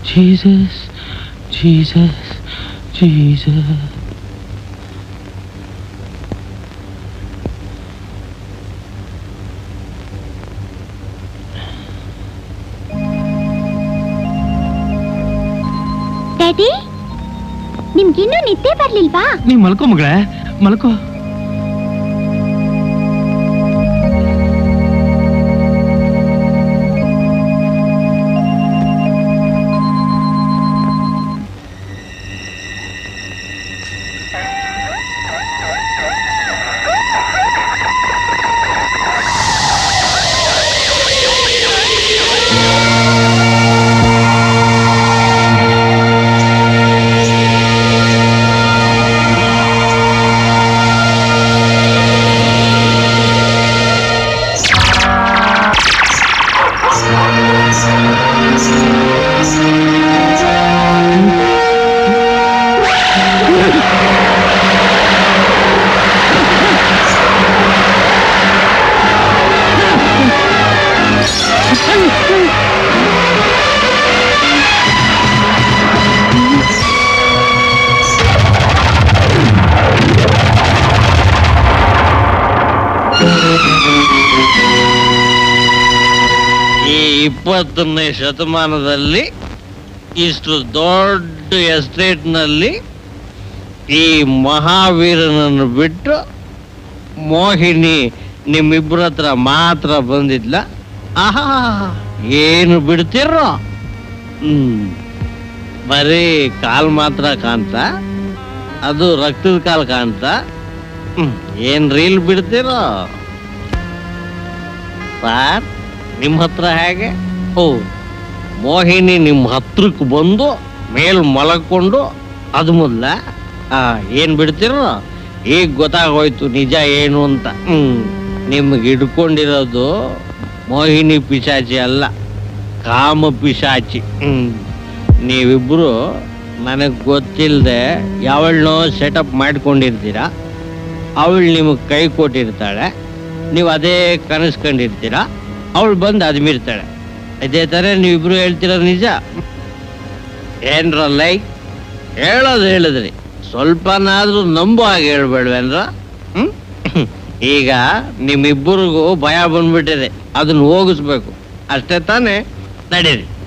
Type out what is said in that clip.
Jesus, Jesus, Jesus. Daddy ನಿಮ್ಗಿನ್ನೂ ನಿದ್ದೆ ಬರ್ಲಿಲ್ವಾ ನೀ ಮಲ್ಕೋ ಮಗಳೇ ಮಲ್ಕೋ ಈ ಇಪ್ಪತ್ತನೇ ಶತಮಾನದಲ್ಲಿ ಇಷ್ಟು ದೊಡ್ಡ ಎಸ್ಟೇಟ್ನಲ್ಲಿ ಈ ಮಹಾವೀರನನ್ನು ಬಿಟ್ಟು ಮೋಹಿನಿ ನಿಮ್ಮಿಬ್ಬರ ಹತ್ರ ಮಾತ್ರ ಬಂದಿದ್ಲ ಆಹಾ ಏನು ಬಿಡ್ತಿರೋ ಹ್ಮ್ ಬರೀ ಕಾಲ್ ಮಾತ್ರ ಕಾಣ್ತ ಅದು ರಕ್ತದ ಕಾಲ್ ಕಾಣ್ತ ಹ್ಮ್ ಏನ್ ರೀಲ್ ಬಿಡ್ತಿರೋ ಸಾರ್ ನಿಮ್ಮ ಹತ್ರ ಹೇಗೆ ಓ ಮೋಹಿನಿ ನಿಮ್ಮ ಹತ್ರಕ್ಕೆ ಬಂದು ಮೇಲ್ ಮಲಕೊಂಡು ಅದು ಮೊದಲ ಆ ಏನ್ ಬಿಡ್ತಿರೋ ಈಗ ಗೊತ್ತಾಗೋಯ್ತು ನಿಜ ಏನು ಅಂತ ಹ್ಮ್ ನಿಮ್ಗೆ ಹಿಡ್ಕೊಂಡಿರೋದು ಮೋಹಿನಿ ಪಿಶಾಚಿ ಅಲ್ಲ ಕಾಮ ಪಿಶಾಚಿ ಹ್ಮ್ ನೀವಿಬ್ರು ನನಗೆ ಗೊತ್ತಿಲ್ಲದೆ ಯಾವಳನ್ನೋ ಸೆಟಪ್ ಮಾಡ್ಕೊಂಡಿರ್ತೀರಾ ಅವಳು ನಿಮಗೆ ಕೈ ಕೊಟ್ಟಿರ್ತಾಳೆ ನೀವು ಅದೇ ಕನಸ್ಕೊಂಡಿರ್ತೀರಾ ಅವಳು ಬಂದು ಅದ್ಮಿರ್ತಾಳೆ ಇದೇ ಥರ ನೀವಿಬ್ರು ಹೇಳ್ತಿರೋದು ನಿಜ ಏನ್ರ ಲೈಕ್ ಹೇಳೋದು ಹೇಳಿದ್ರಿ ಸ್ವಲ್ಪನಾದ್ರೂ ನಂಬೋ ಹಾಗೆ ಹೇಳ್ಬೇಡ್ವೇನ್ರ ಹ್ಮ್ ಈಗ ನಿಮ್ಮಿಬ್ಬರಿಗೂ ಭಯ ಬಂದ್ಬಿಟ್ಟಿದೆ ಅದನ್ನ ಹೋಗಿಸ್ಬೇಕು ಅಷ್ಟೇ ತಾನೇ ನಡೀರಿ